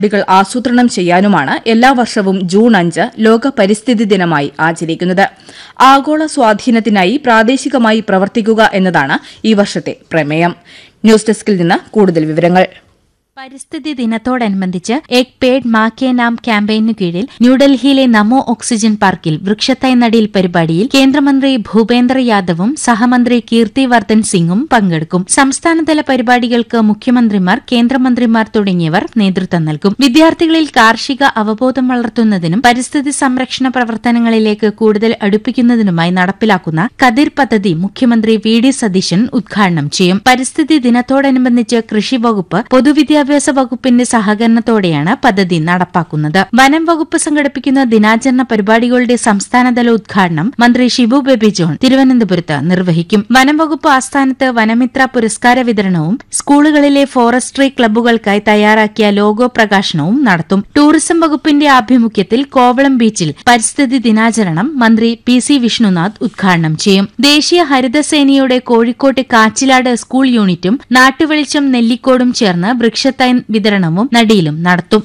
പരിപാടികൾ ആസൂത്രണം ചെയ്യാനുമാണ് എല്ലാ വർഷവും ജൂൺ അഞ്ച് ലോക പരിസ്ഥിതി ദിനമായി ആചരിക്കുന്നത് ആഗോള സ്വാധീനത്തിനായി പ്രാദേശികമായി പ്രവർത്തിക്കുക എന്നതാണ് ഈ വർഷത്തെ പ്രമേയം ന്യൂസ് ഡെസ്കിൽ നിന്ന് കൂടുതൽ വിവരങ്ങൾ പരിസ്ഥിതി ദിനത്തോടനുബന്ധിച്ച് എക് പേഡ് മാ കെ നാം ക്യാമ്പയിനു കീഴിൽ ന്യൂഡൽഹിയിലെ നമോ ഓക്സിജൻ പാർക്കിൽ വൃക്ഷത്തൈ നടീൽ പരിപാടിയിൽ കേന്ദ്രമന്ത്രി ഭൂപേന്ദ്ര യാദവും സഹമന്ത്രി കീർത്തി വർദ്ധൻ സിംഗും പങ്കെടുക്കും സംസ്ഥാനതല പരിപാടികൾക്ക് മുഖ്യമന്ത്രിമാർ കേന്ദ്രമന്ത്രിമാർ തുടങ്ങിയവർ നേതൃത്വം നൽകും വിദ്യാർത്ഥികളിൽ കാർഷിക അവബോധം വളർത്തുന്നതിനും പരിസ്ഥിതി സംരക്ഷണ പ്രവർത്തനങ്ങളിലേക്ക് കൂടുതൽ അടുപ്പിക്കുന്നതിനുമായി നടപ്പിലാക്കുന്ന കതിർ പദ്ധതി മുഖ്യമന്ത്രി വി ഡി സതീശൻ ഉദ്ഘാടനം ചെയ്യും പരിസ്ഥിതി ദിനത്തോടനുബന്ധിച്ച് കൃഷി വകുപ്പ് പൊതുവിദ്യാഭ്യാസ വകുപ്പിന്റെ സഹകരണത്തോടെയാണ് പദ്ധതി നടപ്പാക്കുന്നത് വനം വകുപ്പ് സംഘടിപ്പിക്കുന്ന ദിനാചരണ പരിപാടികളുടെ സംസ്ഥാനതല ഉദ്ഘാടനം മന്ത്രി ഷിബു ബേബി ജോൺ തിരുവനന്തപുരത്ത് നിർവഹിക്കും വനം വകുപ്പ് ആസ്ഥാനത്ത് വനമിത്ര പുരസ്കാര വിതരണവും സ്കൂളുകളിലെ ഫോറസ്ട്രി ക്ലബ്ബുകൾക്കായി തയ്യാറാക്കിയ ലോഗോ പ്രകാശനവും നടത്തും ടൂറിസം വകുപ്പിന്റെ ആഭിമുഖ്യത്തിൽ കോവളം ബീച്ചിൽ പരിസ്ഥിതി ദിനാചരണം മന്ത്രി പി സി വിഷ്ണുനാഥ് ഉദ്ഘാടനം ചെയ്യും ദേശീയ ഹരിതസേനയുടെ കോഴിക്കോട്ട് കാച്ചിലാട് സ്കൂൾ യൂണിറ്റും നാട്ടുവെളിച്ചം നെല്ലിക്കോടും ചേർന്ന് വൃക്ഷത്തൈ വിതരണവും നടിയിലും നടത്തും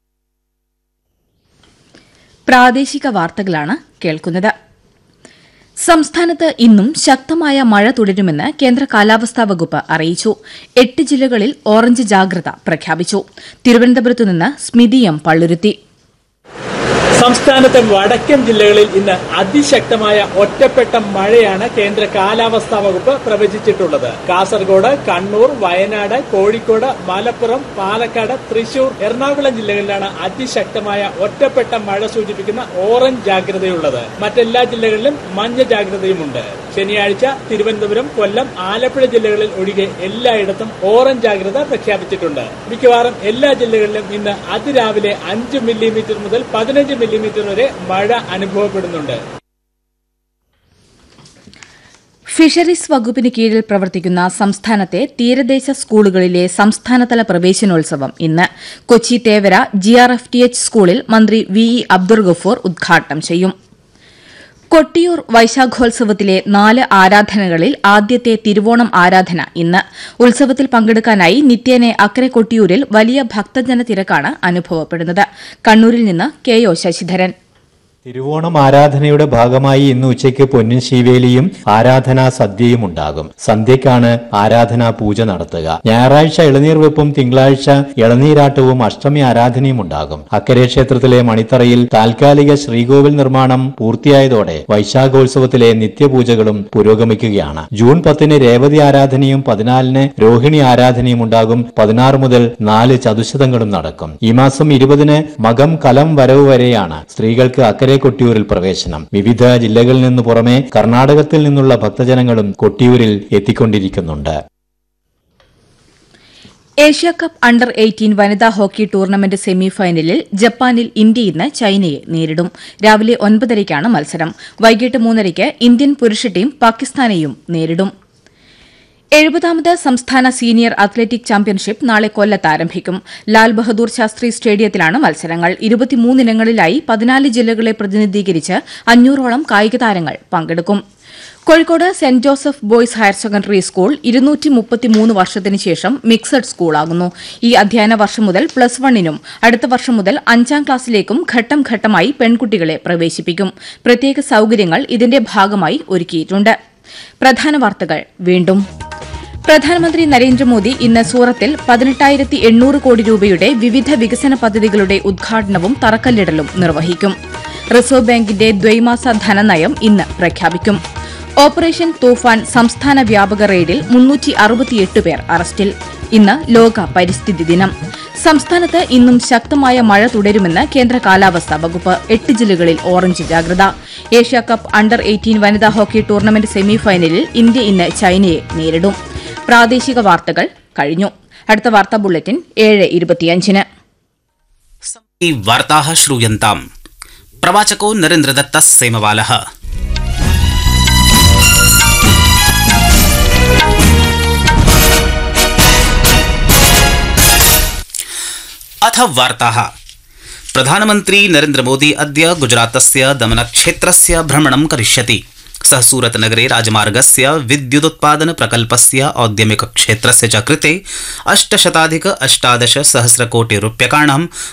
പ്രാദേശിക വാർത്തകളാണ് കേൾക്കുന്നത് സംസ്ഥാനത്ത് ഇന്നും ശക്തമായ മഴ തുടരുമെന്ന് കേന്ദ്ര കാലാവസ്ഥാ വകുപ്പ് അറിയിച്ചു എട്ട് ജില്ലകളിൽ ഓറഞ്ച് ജാഗ്രത പ്രഖ്യാപിച്ചു തിരുവനന്തപുരത്തു നിന്ന് സ്മിതി എം പള്ളുരുത്തി സംസ്ഥാനത്തെ വടക്കൻ ജില്ലകളിൽ ഇന്ന് അതിശക്തമായ ഒറ്റപ്പെട്ട മഴയാണ് കേന്ദ്ര കാലാവസ്ഥാ വകുപ്പ് പ്രവചിച്ചിട്ടുള്ളത് കാസർഗോഡ് കണ്ണൂർ വയനാട് കോഴിക്കോട് മലപ്പുറം പാലക്കാട് തൃശൂർ എറണാകുളം ജില്ലകളിലാണ് അതിശക്തമായ ഒറ്റപ്പെട്ട മഴ സൂചിപ്പിക്കുന്ന ഓറഞ്ച് ജാഗ്രതയുള്ളത് മറ്റെല്ലാ ജില്ലകളിലും മഞ്ഞ ജാഗ്രതയുമുണ്ട് ശനിയാഴ്ച തിരുവനന്തപുരം കൊല്ലം ആലപ്പുഴ ജില്ലകളിൽ ഒഴികെ എല്ലായിടത്തും ഓറഞ്ച് ജാഗ്രത പ്രഖ്യാപിച്ചിട്ടുണ്ട് മിക്കവാറും എല്ലാ ജില്ലകളിലും ഇന്ന് അതിരാവിലെ അഞ്ച് മില്ലിമീറ്റർ മുതൽ പതിനഞ്ച് മില്ലിമീറ്റർ വരെ മഴ അനുഭവപ്പെടുന്നുണ്ട് ഫിഷറീസ് വകുപ്പിന് കീഴിൽ പ്രവർത്തിക്കുന്ന സംസ്ഥാനത്തെ തീരദേശ സ്കൂളുകളിലെ സംസ്ഥാനതല പ്രവേശനോത്സവം ഇന്ന് Kochi Thevara GRF T H സ്കൂളിൽ മന്ത്രി വി ഇ അബ്ദുൾ ഗഫൂർ ഉദ്ഘാടനം ചെയ്യും കൊട്ടിയൂർ വൈശാഖോത്സവത്തിലെ നാല് ആരാധനകളിൽ ആദ്യത്തെ തിരുവോണം ആരാധന ഇന്ന് ഉത്സവത്തിൽ പങ്കെടുക്കാനായി നിത്യേനെ അക്കരെ കൊട്ടിയൂരിൽ വലിയ ഭക്തജന തിരക്കാണ് അനുഭവപ്പെടുന്നത് കണ്ണൂരിൽ നിന്ന് കെ ഒ ശശിധരൻ തിരുവോണം ആരാധനയുടെ ഭാഗമായി ഇന്ന് ഉച്ചയ്ക്ക് പൊന്നിൻ ശീവേലിയും ആരാധനാ സദ്യയും ഉണ്ടാകും സന്ധ്യയ്ക്കാണ് ആരാധനാ പൂജ നടത്തുക ഞായറാഴ്ച ഇളനീർ വെപ്പും തിങ്കളാഴ്ച ഇളനീരാട്ടവും അഷ്ടമി ആരാധനയും ഉണ്ടാകും അക്കരെ ക്ഷേത്രത്തിലെ മണിത്തറയിൽ താൽക്കാലിക ശ്രീകോവിൽ നിർമ്മാണം പൂർത്തിയായതോടെ വൈശാഖോത്സവത്തിലെ നിത്യപൂജകളും പുരോഗമിക്കുകയാണ് ജൂൺ പത്തിന് രേവതി ആരാധനയും പതിനാലിന് രോഹിണി ആരാധനയും ഉണ്ടാകും പതിനാറ് മുതൽ നാല് ചതുശതങ്ങളും നടക്കും ഈ മാസം ഇരുപതിന് മകം കലം വരവ് വരെയാണ് സ്ത്രീകൾക്ക് അക്കരെ കൊട്ടിയൂരിൽ പ്രവേശനം വിവിധ ജില്ലകളിൽ നിന്ന് പുറമെ കർണാടകത്തിൽ നിന്നുള്ള ഭക്തജനങ്ങളും കൊട്ടിയൂരിൽ എത്തിക്കൊണ്ടിരിക്കുന്നുണ്ട് ഏഷ്യ കപ്പ് അണ്ടർ എയ്റ്റീൻ വനിതാ ഹോക്കി ടൂർണമെന്റ് സെമിഫൈനലിൽ ജപ്പാനിൽ ഇന്ത്യ ഇന്ന് ചൈനയെ നേരിടും രാവിലെ ഒൻപതരയ്ക്കാണ് മത്സരം വൈകിട്ട് മൂന്നരയ്ക്ക് ഇന്ത്യൻ പുരുഷ ടീം പാകിസ്ഥാനെയും നേരിടും എഴുപതാമത് സംസ്ഥാന സീനിയർ അത്ലറ്റിക് ചാമ്പ്യൻഷിപ്പ് നാളെ കൊല്ലത്ത് ആരംഭിക്കും ലാൽ ബഹദൂർ ശാസ്ത്രി സ്റ്റേഡിയത്തിലാണ് മത്സരങ്ങൾ ഇരുപത്തിമൂന്നിനങ്ങളിലായി പതിനാല് ജില്ലകളെ പ്രതിനിധീകരിച്ച് അഞ്ഞൂറോളം കായിക താരങ്ങൾ പങ്കെടുക്കും Kozhikode saint Joseph boys higher secondary school ഇരുന്നൂറ്റി മുപ്പത്തിമൂന്ന് വർഷത്തിന് ശേഷം മിക്സഡ് സ്കൂളാകുന്നു ഈ അധ്യയന വർഷം മുതൽ പ്ലസ് വണ്ണിനും അടുത്ത വർഷം മുതൽ അഞ്ചാം ക്ലാസ്സിലേക്കും ഘട്ടം ഘട്ടമായി പെൺകുട്ടികളെ പ്രവേശിപ്പിക്കും പ്രത്യേക സൌകര്യങ്ങൾ ഇതിന്റെ ഭാഗമായി ഒരുക്കിയിട്ടുണ്ട് പ്രധാന വാർത്തകൾ വീണ്ടും പ്രധാനമന്ത്രി നരേന്ദ്രമോദി ഇന്ന് സൂറത്തിൽ പതിനെട്ടായിരത്തി എണ്ണൂറ് കോടി രൂപയുടെ വിവിധ വികസന പദ്ധതികളുടെ ഉദ്ഘാടനവും തറക്കല്ലിടലും നിർവഹിക്കും റിസർവ് ബാങ്കിന്റെ ദ്വൈമാസ ധനനയം ഇന്ന് പ്രഖ്യാപിക്കും ഓപ്പറേഷൻ തൂഫാൻ സംസ്ഥാന വ്യാപക റെയ്ഡിൽ മുന്നൂറ്റി അറുപത്തിയെട്ട് പേർ അറസ്റ്റിൽ ഇന്ന് ലോക പരിസ്ഥിതി ദിനം സംസ്ഥാനത്ത് ഇന്നും ശക്തമായ മഴ തുടരുമെന്ന് കേന്ദ്ര കാലാവസ്ഥാ വകുപ്പ് എട്ട് ജില്ലകളിൽ ഓറഞ്ച് ജാഗ്രത ഏഷ്യ കപ്പ് അണ്ടർ എയ്റ്റീൻ വനിതാ ഹോക്കി ടൂർണമെന്റ് സെമിഫൈനലിൽ ഇന്ത്യ ഇന്ന് ചൈനയെ നേരിടും പ്രാദേശിക വാർത്തകൾ കഴിഞ്ഞു അടുത്ത വാർത്താ ബുള്ളറ്റിൻ ഏഴ് ഇരുപത്തിയഞ്ചിന് वार्ताः श्रूयन्ताम् प्रवाचको नरेन्द्रदत्तः सेमवालः अथ वार्ताः प्रधानमन्त्री नरेन्द्रमोदी अद्य गुजरातस्य दमनक्षेत्रस्य भ्रमणं करिष्यति सः सूरतनगरे राजमार्गस्य विद्युदुत्पादन प्रकल्पस्य औद्यमिक क्षेत्रस्य च कृते अष्टशताधिक अष्टादश सहस्रकोटि रूप्यकाणां